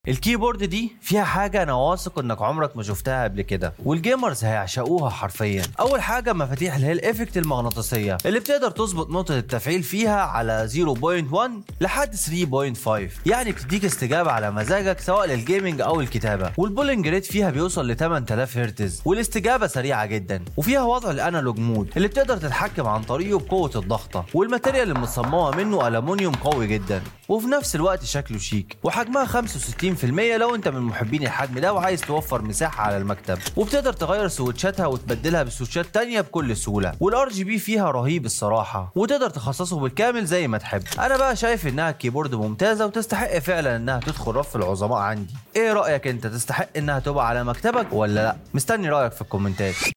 الكيبورد دي فيها حاجة أنا واثق إنك عمرك ما شفتها قبل كده والجيمرز هيعشقوها حرفيا أول حاجة مفاتيح اللي هي الإفكت المغناطيسية اللي بتقدر تظبط نقطة التفعيل فيها على 0.1 لحد 3.5 يعني بتديك استجابة على مزاجك سواء للجيمنج أو الكتابة والبولينج ريت فيها بيوصل ل 8000 هرتز والاستجابة سريعة جدا وفيها وضع الأنالوج مود اللي بتقدر تتحكم عن طريقه بقوة الضغطة والماتيريال المصممة منه ألمونيوم قوي جدا وفي نفس الوقت شكله شيك وحجمها 65 60% لو انت من محبين الحجم ده وعايز توفر مساحه على المكتب وبتقدر تغير سويتشاتها وتبدلها بسويتشات تانية بكل سهوله والار جي بي فيها رهيب الصراحه وتقدر تخصصه بالكامل زي ما تحب انا بقى شايف انها كيبورد ممتازه وتستحق فعلا انها تدخل رف العظماء عندي ايه رايك انت تستحق انها تبقى على مكتبك ولا لا مستني رايك في الكومنتات